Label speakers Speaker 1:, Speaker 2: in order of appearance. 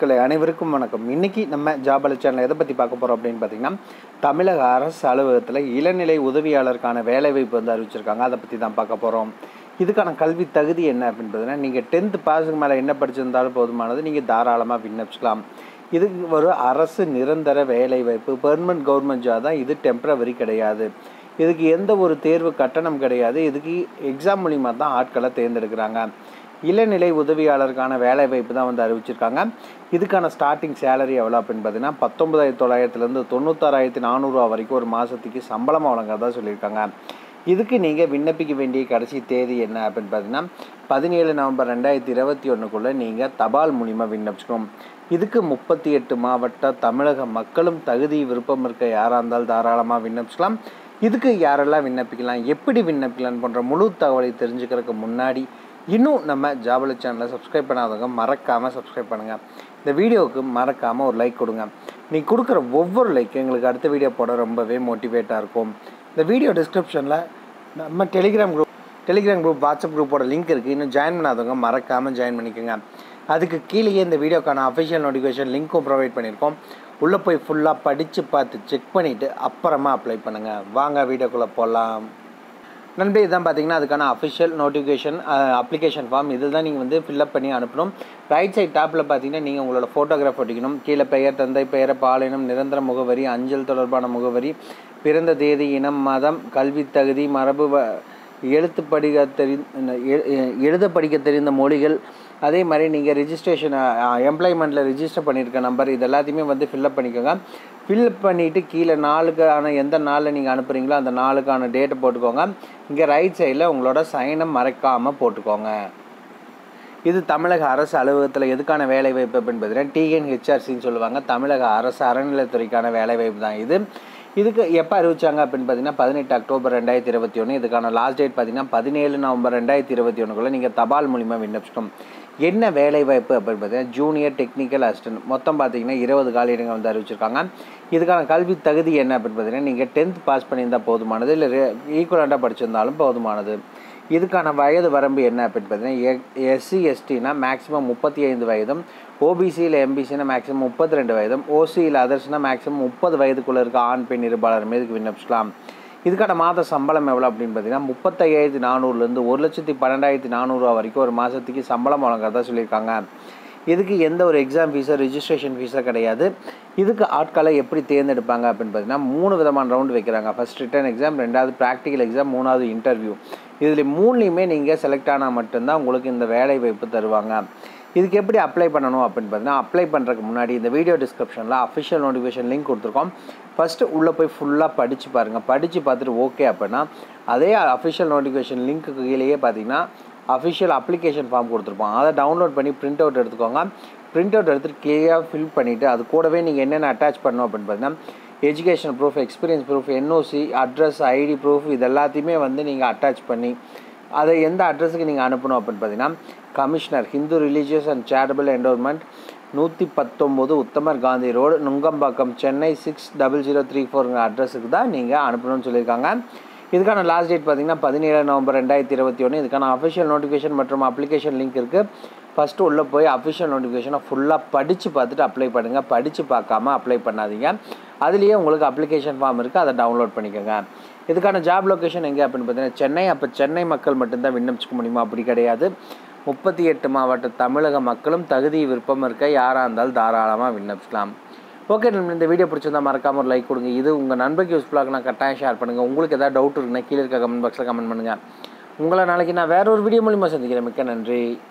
Speaker 1: மக்களே அனைவருக்கும் வணக்கம் இன்னைக்கு நம்ம ஜாபல சேனல் எதை பற்றி பார்க்க போகிறோம் அப்படின்னு பார்த்தீங்கன்னா தமிழக அரசு அலுவலகத்தில் இளநிலை உதவியாளருக்கான வேலைவாய்ப்பு வந்து அறிவிச்சிருக்காங்க அதை பற்றி தான் பார்க்க போகிறோம் இதுக்கான கல்வி தகுதி என்ன அப்படின்னு பார்த்தீங்கன்னா நீங்கள் டென்த்து பாஸுக்கு மேலே என்ன படிச்சிருந்தாலும் போதுமானது நீங்கள் தாராளமாக விண்ணப்பிச்சுக்கலாம் இது ஒரு அரசு நிரந்தர வேலைவாய்ப்பு பெர்மனன்ட் கவர்மெண்ட் ஜாப் தான் இது டெம்பரவரி கிடையாது இதுக்கு எந்த ஒரு தேர்வு கட்டணம் கிடையாது இதுக்கு எக்ஸாம் மூலிமா தான் ஆட்களை தேர்ந்தெடுக்கிறாங்க இளநிலை உதவியாளருக்கான வேலை வாய்ப்பு தான் வந்து அறிவிச்சிருக்காங்க இதுக்கான ஸ்டார்டிங் சேலரி எவ்வளோ அப்படின்னு பார்த்தீங்கன்னா பத்தொன்பதாயிரத்தி தொள்ளாயிரத்துலேருந்து தொண்ணூத்தாறாயிரத்தி நானூறுரூவா வரைக்கும் ஒரு மாதத்துக்கு சம்பளம் வழங்குறதா சொல்லியிருக்காங்க இதுக்கு நீங்கள் விண்ணப்பிக்க வேண்டிய கடைசி தேதி என்ன அப்படின்னு பார்த்தீங்கன்னா பதினேழு நவம்பர் ரெண்டாயிரத்தி இருபத்தி ஒன்றுக்குள்ளே நீங்கள் தபால் மூலிமா விண்ணப்பிச்சுக்கணும் இதுக்கு முப்பத்தி எட்டு மாவட்ட தமிழக மக்களும் தகுதி விருப்பம் இருக்க யாராக இருந்தாலும் தாராளமாக விண்ணப்பிச்சுக்கலாம் இதுக்கு யாரெல்லாம் விண்ணப்பிக்கலாம் எப்படி விண்ணப்பிக்கலாம் போன்ற முழு தகவலை தெரிஞ்சுக்கிறதுக்கு முன்னாடி இன்னும் நம்ம ஜாபல சேனலை சப்ஸ்கிரைப் பண்ணாதவங்க மறக்காமல் சப்ஸ்கிரைப் பண்ணுங்கள் இந்த வீடியோவுக்கு மறக்காமல் ஒரு லைக் கொடுங்க நீ கொடுக்குற ஒவ்வொரு லைக் எங்களுக்கு அடுத்த வீடியோ போட ரொம்பவே மோட்டிவேட்டாக இருக்கும் இந்த வீடியோ டிஸ்கிரிப்ஷனில் நம்ம Telegram group Telegram group WhatsApp குரூப்போட லிங்க் இருக்குது இன்னும் ஜாயின் பண்ணாதவங்க மறக்காமல் ஜாயின் பண்ணிக்கோங்க அதுக்கு கீழேயே இந்த வீடியோக்கான அஃபிஷியல் நோட்டிஃபிகேஷன் லிங்க்கும் ப்ரொவைட் பண்ணியிருக்கோம் உள்ளே போய் ஃபுல்லாக படித்து பார்த்து செக் பண்ணிவிட்டு அப்புறமா அப்ளை பண்ணுங்கள் வாங்க வீடியோக்குள்ளே போகலாம் நண்பே இதான் பார்த்தீங்கன்னா அதுக்கான அஃபிஷியல் நோட்டிஃபிகேஷன் அப்ளிகேஷன் ஃபார்ம் இதில் தான் நீங்கள் வந்து ஃபில்அப் பண்ணி அனுப்பணும் ரைட் சைட் டாப்பில் பார்த்தீங்கன்னா நீங்கள் உங்களோட ஃபோட்டோகிராஃப் ஒட்டிக்கணும் கீழே பெயர் தந்தை பெயர் பாலினம் நிரந்தர முகவரி அஞ்சல் தொடர்பான முகவரி பிறந்த தேதி இனம் மதம் கல்வி தகுதி மரபு வ- எழுத்து படிக்க தெரி எ- எ- எழுத படிக்க தெரிந்த மொழிகள் அதே மாதிரி நீங்கள் ரிஜிஸ்ட்ரேஷன் எம்ப்ளாய்மெண்ட்டில் ரிஜிஸ்டர் பண்ணியிருக்க நம்பர் இது எல்லாத்தையுமே வந்து ஃபில்அப் பண்ணிக்கோங்க ஃபில்அப் பண்ணிவிட்டு கீழே நாளுக்கான எந்த நாளில் நீங்கள் அனுப்புகிறீங்களோ அந்த நாளுக்கான டேட்டை போட்டுக்கோங்க இங்கே ரைட் சைடில் உங்களோட சைனை மறக்காமல் போட்டுக்கோங்க இது தமிழக அரசு அலுவலகத்தில் எதுக்கான வேலைவாய்ப்பு அப்படின்னு பார்த்தீங்கன்னா டிஎன்ஹெச்ஆர்சின்னு சொல்லுவாங்க தமிழக அரசு அறநிலைத்துறைக்கான வேலைவாய்ப்பு தான் இது இதுக்கு எப்போ அறிவிச்சாங்க அப்படின்னு பார்த்தீங்கன்னா பதினெட்டு அக்டோபர் ரெண்டாயிரத்தி இருபத்தி ஒன்று இதுக்கான லாஸ்ட் டேட் பார்த்தீங்கன்னா பதினேழு நவம்பர் ரெண்டாயிரத்தி இருபத்தி ஒன்றுக்குள்ளே நீங்கள் தபால் மூலிமா விண்ணப்பிச்சிட்டோம் என்ன வேலைவாய்ப்பு அப்படின்னு பார்த்தீங்கன்னா ஜூனியர் டெக்னிக்கல் அசிஸ்டன்ட் மொத்தம் பார்த்தீங்கன்னா இருபது காலியிடங்கள் வந்து அறிவிச்சிருக்காங்க இதுக்கான கல்வி தகுதி என்ன அப்படின்னு பார்த்தீங்கன்னா நீங்கள் டென்த் பாஸ் பண்ணியிருந்தால் போதுமானது இல்லை ஈக்குவலண்ட்டாக படிச்சிருந்தாலும் போதுமானது இதுக்கான வயது வரம்பு என்ன அப்படின்னு பார்த்தீங்கன்னா எஸ்சி எஸ்டினா மேக்ஸிமம் முப்பத்தி ஐந்து வயதும் ஓபிசியில் எம்பிசினா மேக்ஸிமம் முப்பத்தி ரெண்டு வயதும் ஓசியில் அதர்ஸ்னா மேக்ஸிமம் முப்பது வயதுக்குள்ளே இருக்க ஆண் பெண் இருபாளர் மீதுக்கு விண்ணப்பிக்கலாம் இதுக்கான மாத சம்பளம் எவ்வளோ அப்படின்னு பார்த்தீங்கன்னா முப்பத்தையாயிரத்தி நானூறுலேருந்து ஒரு லட்சத்தி பன்னெண்டாயிரத்தி நானூறுரூவா வரைக்கும் ஒரு மாதத்துக்கு சம்பளம் வழங்குறதா சொல்லியிருக்காங்க இதுக்கு எந்த ஒரு எக்ஸாம் ஃபீஸோ ரிஜிஸ்ட்ரேஷன் ஃபீஸோ கிடையாது இதுக்கு ஆட்களை எப்படி தேர்ந்தெடுப்பாங்க அப்படின்னு பார்த்தீங்கன்னா மூணு விதமான ரவுண்டு வைக்கிறாங்க ஃபர்ஸ்ட் ரிட்டன் எக்ஸாம் ரெண்டாவது ப்ராக்டிக்கல் எக்ஸாம் மூணாவது இன்டர்வியூ இதில் மூணுலேயுமே நீங்கள் செலக்ட் ஆனால் மட்டும்தான் உங்களுக்கு இந்த வேலை வாய்ப்பு தருவாங்க இதுக்கு எப்படி அப்ளை பண்ணணும் அப்படின்னு பார்த்தீங்கன்னா அப்ளை பண்ணுறதுக்கு முன்னாடி இந்த வீடியோ டிஸ்கிரிப்ஷனில் அஃபிஷியல் நோட்டிஃபிகேஷன் லிங்க் கொடுத்துருக்கோம் ஃபஸ்ட்டு உள்ளே போய் ஃபுல்லாக படித்து பாருங்கள் படித்து பார்த்துட்டு ஓகே அப்படின்னா அதே அஃபிஷியல் நோட்டிஃபிகேஷன் லிங்க்கு கீழேயே பார்த்தீங்கன்னா அஃபிஷியல் அப்ளிகேஷன் ஃபார்ம் கொடுத்துருப்போம் அதை டவுன்லோட் பண்ணி பிரிண்ட் அவுட் எடுத்துக்கோங்க பிரிண்ட் அவுட் எடுத்துகிட்டு கிளியராக ஃபில் பண்ணிவிட்டு அது கூடவே நீங்கள் என்னென்ன அட்டாச் பண்ணணும் அப்படின்னு பார்த்தீங்கன்னா education proof experience proof NOC address ID proof இது எல்லாத்தையுமே வந்து நீங்கள் அட்டாச் பண்ணி அதை எந்த அட்ரஸுக்கு நீங்கள் அனுப்பணும் அப்படின்னு பார்த்தீங்கன்னா commissioner Hindu religious and charitable endowment நூற்றி பத்தொம்போது Uthamar Gandhi road Nungambakkam Chennai six double zero three ஃபோருங்கிற அட்ரஸுக்கு தான் நீங்கள் அனுப்பணும்னு சொல்லியிருக்காங்க இதுக்கான லாஸ்ட் டேட் பார்த்தீங்கன்னா பதினேழு நவம்பர் ரெண்டாயிரத்தி இருபத்தி ஒன்று இதுக்கான அஃபிஷியல் நோட்டிஃபிகேஷன் மற்றும் அப்ளிகேஷன் லிங்க் இருக்குது ஃபஸ்ட்டு உள்ளே போய் அஃபிஷியல் நோட்டிஃபிகேஷனை ஃபுல்லாக படித்து பார்த்துட்டு அப்ளை பண்ணுங்கள் படித்து பார்க்காம அப்ளை பண்ணாதீங்க அதுலேயே உங்களுக்கு அப்ளிகேஷன் ஃபார்ம் இருக்குது அதை டவுன்லோட் பண்ணிக்கோங்க இதுக்கான ஜாப் லொக்கேஷன் எங்கே அப்படின்னு பார்த்தீங்கன்னா சென்னை அப்போ சென்னை மக்கள் மட்டும்தான் விண்ணப்பிச்சுக்க முடியுமா அப்படி கிடையாது முப்பத்தி எட்டு மாவட்ட தமிழக மக்களும் தகுதி விருப்பம் இருக்க யாராக இருந்தாலும் தாராளமாக விண்ணப்பிக்கலாம் ஓகே நம்ம இந்த வீடியோ பிடிச்சிருந்தா மறக்காம ஒரு லைக் கொடுங்க இது உங்கள் நண்பருக்கு யூஸ்ஃபுல்லாக நான் கட்டாயம் ஷேர் பண்ணுங்கள் உங்களுக்கு ஏதாவது டவுட் இருக்குன்னா கீழே இருக்க கமெண்ட் பாக்ஸில் கமெண்ட் பண்ணுங்கள் உங்களை நாளைக்கு நான் வேற ஒரு வீடியோ மூலிமா சந்திக்கிறேன் மிக்க நன்றி